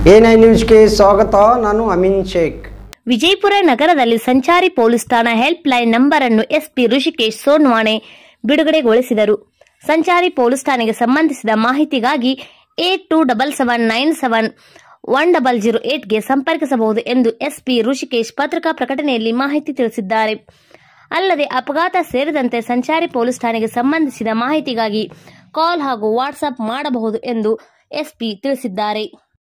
A nine ನ್ಯೂಸ್ಗೆ ಸ್ವಾಗತ ನಾನು ಅಮಿನ್ ಶೇಖ್ ವಿಜಯಪುರ ನಗರದಲ್ಲಿ ಸಂಚಾರಿ ಪೊಲೀಸ್ ಠಾಣಾ ಹೆಲ್ಪ್ ಲೈನ್ ನಂಬರ್ ಅನ್ನು ಎಸ್ಪಿ ಋಷಿಕೇಶ್ ಸೋನ್ವಾಣೆ ಬಿಡುಗಡೆಗೊಳಿಸಿದರು ಸಂಚಾರಿ ಪೊಲೀಸ್ ಠಾಣೆಗೆ ಸಂಬಂಧಿಸಿದ ಮಾಹಿತಿಗಾಗಿ eight two double seven nine seven one double zero ಏಟ್ಗೆ ಸಂಪರ್ಕಿಸಬಹುದು ಎಂದು ಎಸ್ಪಿ ಋಷಿಕೇಶ್ ಪತ್ರಿಕಾ ಪ್ರಕಟಣೆಯಲ್ಲಿ ಮಾಹಿತಿ ತಿಳಿಸಿದ್ದಾರೆ ಅಲ್ಲದೆ ಅಪಘಾತ ಸೇರಿದಂತೆ ಸಂಚಾರಿ ಪೊಲೀಸ್ ಠಾಣೆಗೆ ಸಂಬಂಧಿಸಿದ ಮಾಹಿತಿಗಾಗಿ ಕಾಲ್ ಹಾಗೂ ವಾಟ್ಸ್ಆಪ್ ಮಾಡಬಹುದು ಎಂದು ಎಸ್ಪಿ ತಿಳಿಸಿದ್ದಾರೆ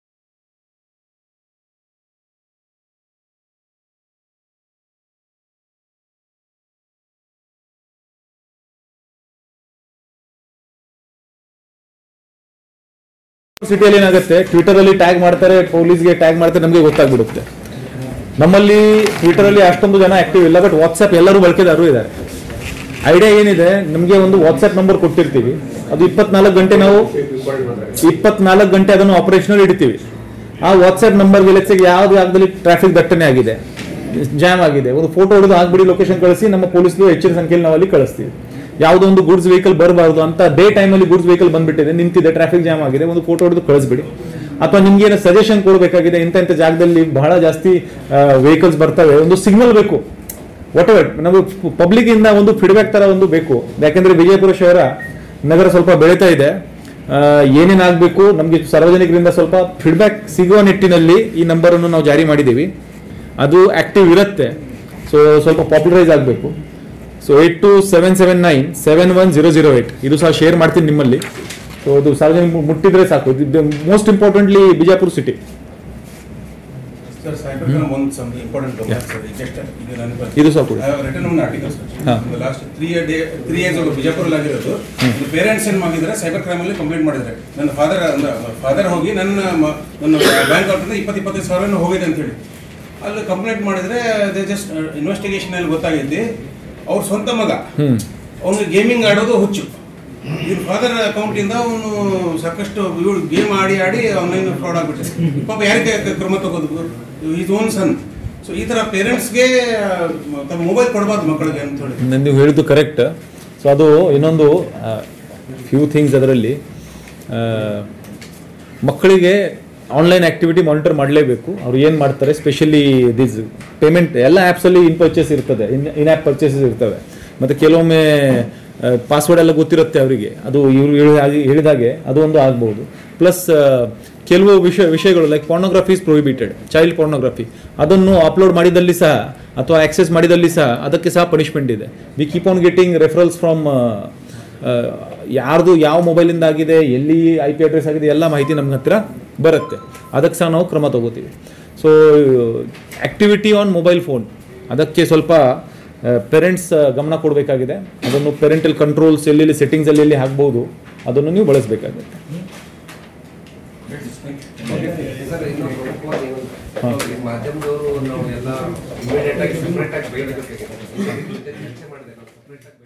ಸಿಟಿಯಲ್ಲಿ ಏನಾಗುತ್ತೆ ಟ್ವಿಟರ್ ಅಲ್ಲಿ ಟ್ಯಾಗ್ ಮಾಡ್ತಾರೆ ಪೊಲೀಸ್ಗೆ ಟ್ಯಾಗ್ ಮಾಡ್ತಾರೆ ನಮಗೆ ಗೊತ್ತಾಗ್ಬಿಡುತ್ತೆ ನಮ್ಮಲ್ಲಿ ಟ್ವಿಟರ್ ಅಲ್ಲಿ ಅಷ್ಟೊಂದು ಜನ ಆಕ್ಟಿವ್ ಇಲ್ಲ ಬಟ್ ವಾಟ್ಸ್ಆಪ್ ಎಲ್ಲರೂ ಬಳಕೆದಾರರು ಇದ್ದಾರೆ ಐಡಿಯಾ ಏನಿದೆ ನಮಗೆ ಒಂದು ವಾಟ್ಸ್ಆಪ್ ನಂಬರ್ ಕೊಟ್ಟಿರ್ತೀವಿ ಅದು ಇಪ್ಪತ್ನಾಲ್ಕು ಗಂಟೆ ನಾವು ಇಪ್ಪತ್ನಾಲ್ಕು ಗಂಟೆ ಅದನ್ನು ಆಪರೇಷನಲ್ ಇಡ್ತೀವಿ ಆ ವಾಟ್ಸ್ಆಪ್ ನಂಬರ್ ಲೆಕ್ಸಿಗೆ ಯಾವ್ದು ಜಾಗದಲ್ಲಿ ಟ್ರಾಫಿಕ್ ದಟ್ಟಣೆ ಆಗಿದೆ ಜಾಮ್ ಆಗಿದೆ ಒಂದು ಫೋಟೋ ಹೊಡೆದು ಆಗ್ಬಿಡಿ ಲೊಕೇಶನ್ ಕಳಿಸಿ ನಮ್ಮ ಪೊಲೀಸ್ರು ಹೆಚ್ಚಿನ ಸಂಖ್ಯೆಯಲ್ಲಿ ನಾವು ಅಲ್ಲಿ ಕಳಿಸ್ತೀವಿ ಯಾವುದೋ ಒಂದು ಗುಡ್ಸ್ ವೆಹಿಕಲ್ ಬರಬಾರ್ದು ಅಂತ ಡೇ ಟೈಮಲ್ಲಿ ಗುಡ್ಸ್ ವೆಹಿಕಲ್ ಬಂದ್ಬಿಟ್ಟಿದೆ ನಿಂತಿದೆ ಟ್ರಾಫಿಕ್ ಜಾಮ್ ಆಗಿದೆ ಒಂದು ಫೋಟೋ ಹೊಡೆದು ಕಳಿಸ್ಬಿಡಿ ಅಥವಾ ನಿಮ್ಗೆ ಏನೋ ಸಜೆಷನ್ ಕೊಡಬೇಕಾಗಿದೆ ಇಂಥ ಇಂಥ ಜಾಗದಲ್ಲಿ ಬಹಳ ಜಾಸ್ತಿ ವೆಹಿಕಲ್ಸ್ ಬರ್ತವೆ ಒಂದು ಸಿಗ್ನಲ್ ಬೇಕು ವಾಟ್ ಎವರ್ ನಾವು ಪಬ್ಲಿಕ್ ಇಂದ ಒಂದು ಫೀಡ್ಬ್ಯಾಕ್ ತರ ಒಂದು ಬೇಕು ಯಾಕಂದ್ರೆ ವಿಜಯಪುರ ಶಹರ ನಗರ ಸ್ವಲ್ಪ ಬೆಳೀತಾ ಇದೆ ಆ, ಏನೇನಾಗಬೇಕು ನಮಗೆ ಸಾರ್ವಜನಿಕರಿಂದ ಸ್ವಲ್ಪ ಫೀಡ್ಬ್ಯಾಕ್ ಸಿಗುವ ನಿಟ್ಟಿನಲ್ಲಿ ಈ ನಂಬರ್ ಅನ್ನು ನಾವು ಜಾರಿ ಮಾಡಿದ್ದೀವಿ ಅದು ಆಕ್ಟಿವ್ ಇರುತ್ತೆ ಸೊ ಸ್ವಲ್ಪ ಪಾಪ್ಯುಲರೈಸ್ ಆಗಬೇಕು so eight two seven seven nine seven one zero zero eight ಇದು ಸಹ ಶೇರ್ ಮಾಡ್ತೀನಿ ನಿಮ್ಮಲ್ಲಿ ಸೊ ಅದು ಸಾರ್ವಜನಿಕ ಮುಟ್ಟಿದ್ರೆ ಸಾಕು most importantly Bijapur city sir cyber crime ಒಂದು ಸಮ್ ಇಂಪಾರ್ಟೆಂಟ್ ಸರ್ ಜಸ್ಟ್ ಈಗ ನಾನು ಇದು ಸಹ ಕೊಡಿ. ರಿಟರ್ನ್ ಒಂದು ಆರ್ಟಿಕಲ್ ಹಾ. Sir last three day three years ಬಿಜಾಪುರಲ್ಲಿ ಆಗಿರೋದು ಪೇರೆಂಟ್ಸ್ ಏನು ಮಾಡಿದ್ರೆ ಸೈಬರ್ ಕ್ರೈಮ್ ಅಲ್ಲಿ ಕಂಪ್ಲೇಂಟ್ ಮಾಡಿದ್ದಾರೆ ನನ್ನ ಫಾದರ್ ಫಾದರ್ ಹೋಗಿ ನನ್ನ ಮ- ನನ್ನ ಬ್ಯಾಂಕ್ ಅಕೌಂಟ್ ಇಪ್ಪತ್ತು ಇಪ್ಪತ್ತೈದು ಸಾವಿರ ಹೋಗಿದೆ ಅಂತ ಹೇಳಿ ಅಲ್ಲಿ ಕಂಪ್ಲೇಂಟ್ ಮಾಡಿದ್ರೆ ಅದೇ ಜಸ್ಟ್ ಇನ್ವೆಸ್ಟಿಗೇಷನ್ ಅಲ್ಲಿ ಗೊತ್ತಾಗೈತಿ ಅವ್ರ ಸ್ವಂತ ಮಗ ಅವನು ಗೇಮಿಂಗ್ ಆಡೋದು ಹುಚ್ಚು ಇವ್ರ ಫಾದರ್ ಅಕೌಂಟ್ ಇಂದ ಅವನು ಸಾಕಷ್ಟು ಇವಳು ಗೇಮ್ ಆಡಿ ಆಡಿ ಆನ್ಲೈನ್ ಫ್ರಾಡ್ ಆಗ್ಬಿಟ್ಟೆ ಪಾಪ ಯಾರಿಗೆ ಕ್ರಮ ತಗೋದು ಈಸ್ ಓನ್ ಸನ್ ಸೊ ಈ ತರ ಪೇರೆಂಟ್ಸ್ಗೆ ತಮ್ಮ ಮೊಬೈಲ್ ಕೊಡಬಾರ್ದು ಮಕ್ಕಳಿಗೆ ಅಂತ ಹೇಳಿ ನನ್ ನೀವು ಹೇಳಿದ್ದು ಕರೆಕ್ಟ್ ಸೊ ಅದು ಇನ್ನೊಂದು ಫ್ಯೂ ಥಿಂಗ್ಸ್ ಅದರಲ್ಲಿ ಮಕ್ಕಳಿಗೆ ಆನ್ಲೈನ್ ಆಕ್ಟಿವಿಟಿ ಮಾನಿಟರ್ ಮಾಡಲೇಬೇಕು ಅವ್ರು ಏನು ಮಾಡ್ತಾರೆ ಸ್ಪೆಷಲಿ ದಿಸ್ ಪೇಮೆಂಟ್ ಎಲ್ಲ ಆ್ಯಪ್ಸಲ್ಲಿ ಇನ್ ಪರ್ಚೇಸ್ ಇರ್ತದೆ ಇನ್ ಇನ್ ಆ್ಯಪ್ ಪರ್ಚೇಸಸ್ ಇರ್ತವೆ ಮತ್ತು ಕೆಲವೊಮ್ಮೆ ಪಾಸ್ವರ್ಡ್ ಎಲ್ಲ ಗೊತ್ತಿರುತ್ತೆ ಅವರಿಗೆ ಅದು ಇವರು ಹೇಳಿದಾಗೆ ಅದು ಒಂದು ಆಗ್ಬೋದು ಪ್ಲಸ್ ಕೆಲವು ವಿಷಯ ವಿಷಯಗಳು like pornography is prohibited child pornography ಅದನ್ನು ಅಪ್ಲೋಡ್ ಮಾಡಿದಲ್ಲಿ ಸಹ ಅಥವಾ ಆಕ್ಸೆಸ್ ಮಾಡಿದಲ್ಲಿ ಸಹ ಅದಕ್ಕೆ ಸಹ ಪನಿಷ್ಮೆಂಟ್ ಇದೆ we keep on getting referrals from ಯಾರ್ದು ಯಾವ ಮೊಬೈಲಿಂದ ಆಗಿದೆ ಎಲ್ಲಿ ಐ ಪಿ ಅಡ್ರೆಸ್ ಆಗಿದೆ ಎಲ್ಲ ಮಾಹಿತಿ ನಮ್ಮ ಹತ್ರ ಬರುತ್ತೆ ಅದಕ್ಕೆ ಸಹ ನಾವು ಕ್ರಮ ತಗೋತೀವಿ so activity on mobile phone ಅದಕ್ಕೆ ಸ್ವಲ್ಪ ಪೇರೆಂಟ್ಸ್ ಗಮನ ಕೊಡಬೇಕಾಗಿದೆ ಅದನ್ನು ಪೇರೆಂಟಲ್ ಕಂಟ್ರೋಲ್ಸ್ ಎಲ್ಲೆಲ್ಲಿ ಸೆಟ್ಟಿಂಗ್ಸ್ ಎಲ್ಲೆಲ್ಲಿ ಹಾಕ್ಬೋದು ಅದನ್ನು ನೀವು ಬಳಸಬೇಕಾಗುತ್ತೆ ಸರ್ ಇನ್ನೊಂದು ಮುಖ್ಯವಾಗಿ ಒಂದು ಮಾಧ್ಯಮದವರು ನಾವು ಎಲ್ಲ ಇಮಿಡಿಯೇಟ್ ಆಗಿ ಸಪ್ರೇಟ್ ಆಗಿ ಬೇಡಬೇಕಾಗಿದೆ ಚರ್ಚೆ ಮಾಡಿದೆ ನಾವು ಸಪ್ರೇಟ್ ಆಗಿ